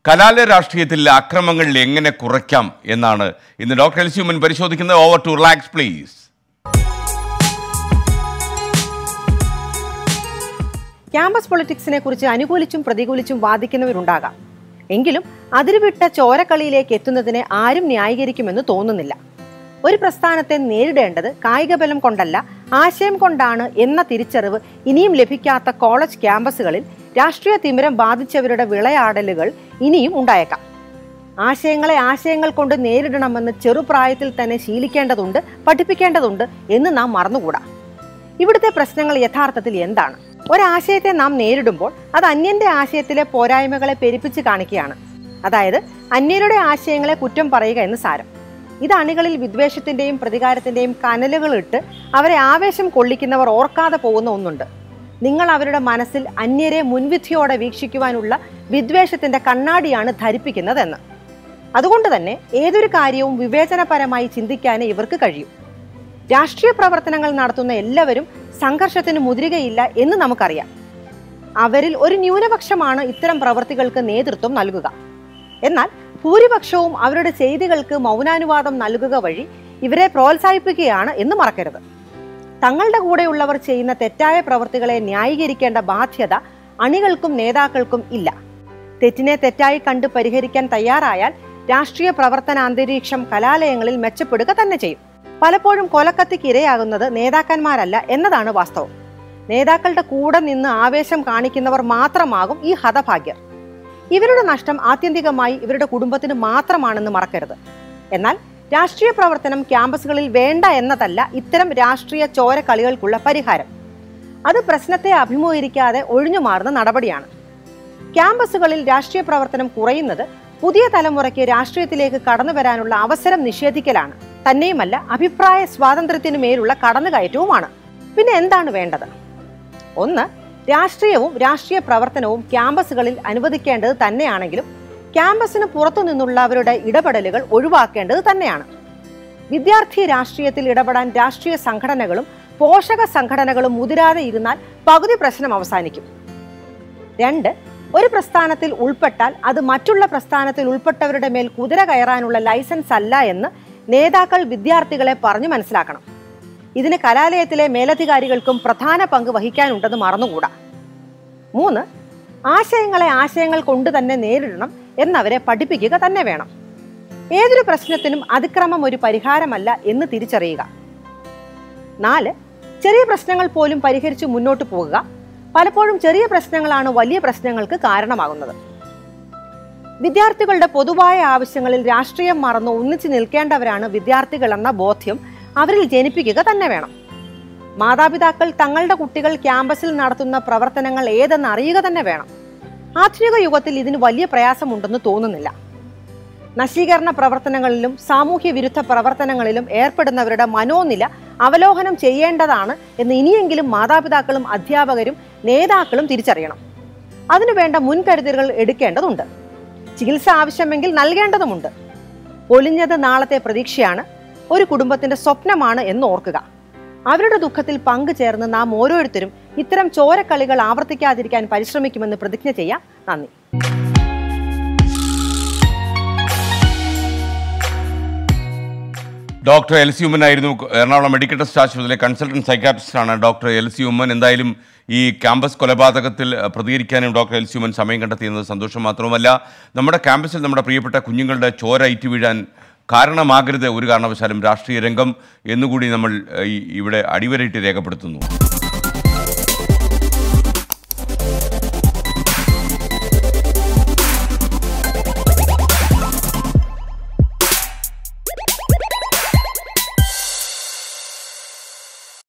കലാലയ രാഷ്ട്രീയത്തിൽ അക്രമങ്ങൾ എങ്ങനെ കുറയ്ക്കാം എന്നാണ് ഇന്ന് ഡോക്ടർ എൽസ്യൂമൻ പരിശോധിക്കുന്നത് over to relax please campus പൊളിറ്റിക്സിനെ കുറിച്ച് അനുകൂലിച്ചും പ്രതികൂലിച്ചും വാദിക്കുന്നവരുണ്ടാകാം എങ്കിലും അതിരുവിട്ട ചോരക്കളിയിലേക്ക് എത്തുന്നതിനെ ആരും ന്യായീകരിക്കുമെന്ന് തോന്നുന്നില്ല ഒരു പ്രസ്ഥാനത്തെ നേരിടേണ്ടത് കായികബലം കൊണ്ടല്ല ആശയം കൊണ്ടാണ് എന്ന തിരിച്ചറിവ് ഇനിയും ലഭിക്കാത്ത കോളേജ് ക്യാമ്പസുകളിൽ രാഷ്ട്രീയ തിമിരം ബാധിച്ചവരുടെ വിളയാടലുകൾ ഇനിയും ഉണ്ടായേക്കാം ആശയങ്ങളെ ആശയങ്ങൾ കൊണ്ട് നേരിടണമെന്ന് ചെറുപ്രായത്തിൽ തന്നെ ശീലിക്കേണ്ടതുണ്ട് പഠിപ്പിക്കേണ്ടതുണ്ട് എന്ന് നാം മറന്നുകൂടാ ഇവിടുത്തെ പ്രശ്നങ്ങൾ യഥാർത്ഥത്തിൽ എന്താണ് ഒരാശയത്തെ നാം നേരിടുമ്പോൾ അത് അന്യന്റെ ആശയത്തിലെ പോരായ്മകളെ പെരുപ്പിച്ച് കാണിക്കുകയാണ് അതായത് അന്യരുടെ ആശയങ്ങളെ കുറ്റം പറയുക എന്ന് സാരം ഇത് അണികളിൽ വിദ്വേഷത്തിന്റെയും പ്രതികാരത്തിന്റെയും കനലുകളിട്ട് അവരെ ആവേശം കൊള്ളിക്കുന്നവർ ഓർക്കാതെ പോകുന്ന ഒന്നുണ്ട് നിങ്ങൾ അവരുടെ മനസ്സിൽ അന്യരെ മുൻവിധിയോടെ വീക്ഷിക്കുവാനുള്ള വിദ്വേഷത്തിന്റെ കണ്ണാടിയാണ് ധരിപ്പിക്കുന്നതെന്ന് അതുകൊണ്ട് തന്നെ ഏതൊരു കാര്യവും വിവേചനപരമായി ചിന്തിക്കാനേ ഇവർക്ക് കഴിയും രാഷ്ട്രീയ പ്രവർത്തനങ്ങൾ നടത്തുന്ന എല്ലാവരും സംഘർഷത്തിന് മുതിരുകയില്ല എന്ന് നമുക്കറിയാം അവരിൽ ഒരു ന്യൂനപക്ഷമാണ് ഇത്തരം പ്രവർത്തികൾക്ക് നേതൃത്വം നൽകുക എന്നാൽ ഭൂരിപക്ഷവും അവരുടെ ചെയ്തികൾക്ക് മൗനാനുവാദം നൽകുക വഴി ഇവരെ പ്രോത്സാഹിപ്പിക്കുകയാണ് എന്ന് മറക്കരുത് തങ്ങളുടെ കൂടെയുള്ളവർ ചെയ്യുന്ന തെറ്റായ പ്രവർത്തികളെ ന്യായീകരിക്കേണ്ട ബാധ്യത അണികൾക്കും നേതാക്കൾക്കും ഇല്ല തെറ്റിനെ തെറ്റായി കണ്ട് പരിഹരിക്കാൻ തയ്യാറായാൽ രാഷ്ട്രീയ പ്രവർത്തന അന്തരീക്ഷം കലാലയങ്ങളിൽ മെച്ചപ്പെടുക തന്നെ ചെയ്യും പലപ്പോഴും കൊലക്കത്തിക്ക് ഇരയാകുന്നത് നേതാക്കന്മാരല്ല എന്നതാണ് വാസ്തവം നേതാക്കളുടെ കൂടെ നിന്ന് ആവേശം കാണിക്കുന്നവർ മാത്രമാകും ഈ ഹതഭാഗ്യർ ഇവരുടെ നഷ്ടം ആത്യന്തികമായി ഇവരുടെ കുടുംബത്തിന് മാത്രമാണെന്ന് മറക്കരുത് എന്നാൽ രാഷ്ട്രീയ പ്രവർത്തനം ക്യാമ്പസുകളിൽ വേണ്ട എന്നതല്ല ഇത്തരം രാഷ്ട്രീയ ചോരക്കളികൾക്കുള്ള പരിഹാരം അത് പ്രശ്നത്തെ അഭിമുഖീകരിക്കാതെ ഒഴിഞ്ഞു മാറുന്ന നടപടിയാണ് ക്യാമ്പസുകളിൽ രാഷ്ട്രീയ പ്രവർത്തനം കുറയുന്നത് പുതിയ തലമുറയ്ക്ക് രാഷ്ട്രീയത്തിലേക്ക് കടന്നു വരാനുള്ള അവസരം നിഷേധിക്കലാണ് തന്നെയുമല്ല അഭിപ്രായ സ്വാതന്ത്ര്യത്തിനു മേലുള്ള കടന്നുകയറ്റവുമാണ് പിന്നെ എന്താണ് വേണ്ടത് ഒന്ന് രാഷ്ട്രീയവും രാഷ്ട്രീയ പ്രവർത്തനവും ക്യാമ്പസുകളിൽ അനുവദിക്കേണ്ടത് തന്നെയാണെങ്കിലും ക്യാമ്പസിന് പുറത്തു നിന്നുള്ളവരുടെ ഇടപെടലുകൾ ഒഴിവാക്കേണ്ടത് തന്നെയാണ് വിദ്യാർത്ഥി രാഷ്ട്രീയത്തിൽ ഇടപെടാൻ രാഷ്ട്രീയ സംഘടനകളും പോഷക സംഘടനകളും മുതിരാതെ ഇരുന്നാൽ പകുതി പ്രശ്നം അവസാനിക്കും രണ്ട് ഒരു പ്രസ്ഥാനത്തിൽ ഉൾപ്പെട്ടാൽ അത് മറ്റുള്ള പ്രസ്ഥാനത്തിൽ ഉൾപ്പെട്ടവരുടെ മേൽ കുതിര കയറാനുള്ള ലൈസൻസ് അല്ല എന്ന് നേതാക്കൾ വിദ്യാർത്ഥികളെ പറഞ്ഞു മനസ്സിലാക്കണം ഇതിന് കലാലയത്തിലെ മേലധികാരികൾക്കും പ്രധാന പങ്ക് വഹിക്കാനുണ്ടെന്ന് മറന്നുകൂടാ മൂന്ന് ആശയങ്ങളെ ആശയങ്ങൾ കൊണ്ട് തന്നെ നേരിടണം എന്നവരെ പഠിപ്പിക്കുക തന്നെ വേണം ഏതൊരു പ്രശ്നത്തിനും അതിക്രമം ഒരു പരിഹാരമല്ല എന്ന് തിരിച്ചറിയുക നാല് ചെറിയ പ്രശ്നങ്ങൾ പോലും പരിഹരിച്ച് മുന്നോട്ട് പോകുക പലപ്പോഴും ചെറിയ പ്രശ്നങ്ങളാണ് വലിയ പ്രശ്നങ്ങൾക്ക് കാരണമാകുന്നത് വിദ്യാർത്ഥികളുടെ പൊതുവായ ആവശ്യങ്ങളിൽ രാഷ്ട്രീയം മറന്ന് ഒന്നിച്ചു നിൽക്കേണ്ടവരാണ് വിദ്യാർത്ഥികൾ എന്ന ബോധ്യം അവരിൽ ജനിപ്പിക്കുക തന്നെ വേണം മാതാപിതാക്കൾ തങ്ങളുടെ കുട്ടികൾ ക്യാമ്പസിൽ നടത്തുന്ന പ്രവർത്തനങ്ങൾ ഏതെന്ന് അറിയുക തന്നെ വേണം ആധുനിക യുഗത്തിൽ ഇതിന് വലിയ പ്രയാസമുണ്ടെന്ന് തോന്നുന്നില്ല നശീകരണ പ്രവർത്തനങ്ങളിലും സാമൂഹ്യ വിരുദ്ധ പ്രവർത്തനങ്ങളിലും ഏർപ്പെടുന്നവരുടെ മനോനില അവലോകനം ചെയ്യേണ്ടതാണ് എന്ന് ഇനിയെങ്കിലും മാതാപിതാക്കളും അധ്യാപകരും നേതാക്കളും തിരിച്ചറിയണം അതിനുവേണ്ട മുൻകരുതലുകൾ എടുക്കേണ്ടതുണ്ട് ചികിത്സ ആവശ്യമെങ്കിൽ നൽകേണ്ടതുമുണ്ട് ഒലിഞ്ഞത് നാളത്തെ പ്രതീക്ഷയാണ് ഒരു കുടുംബത്തിന്റെ സ്വപ്നമാണ് എന്ന് ഓർക്കുക അവരുടെ ദുഃഖത്തിൽ പങ്കുചേർന്ന് നാം ഓരോരുത്തരും ഇത്തരം ചോരക്കളികൾ ആവർത്തിക്കാതിരിക്കാൻ പരിശ്രമിക്കുമെന്ന് പ്രതിജ്ഞ ചെയ്യാം നന്ദി ഡോക്ടർ എൽ സി ഉമ്മൻ ആയിരുന്നു എറണാകുളം മെഡിക്കൽ ട്രസ്റ്റ് ആശുപത്രിയിലെ കൺസൾട്ടന്റ് സൈക്കാട്രിസ്റ്റ് ആണ് ഡോക്ടർ എൽ സി ഉമ്മൻ എന്തായാലും ഈ ക്യാമ്പസ് കൊലപാതകത്തിൽ അഹ്, പ്രതികരിക്കാനും ഡോക്ടർ എൽ സി ഉമ്മൻ സമയം കണ്ടെത്തിയെന്നത് സന്തോഷം മാത്രവുമല്ല നമ്മുടെ ക്യാമ്പസിൽ നമ്മുടെ പ്രിയപ്പെട്ട കുഞ്ഞുങ്ങളുടെ ചോര ഇറ്റ് വീഴാൻ കാരണമാകരുത് ഒരു കാരണവശാലും രാഷ്ട്രീയ രംഗം എന്നുകൂടി നമ്മൾ അഹ്, ഈ- ഇവിടെ അടിവരയിട്ട് രേഖപ്പെടുത്തുന്നു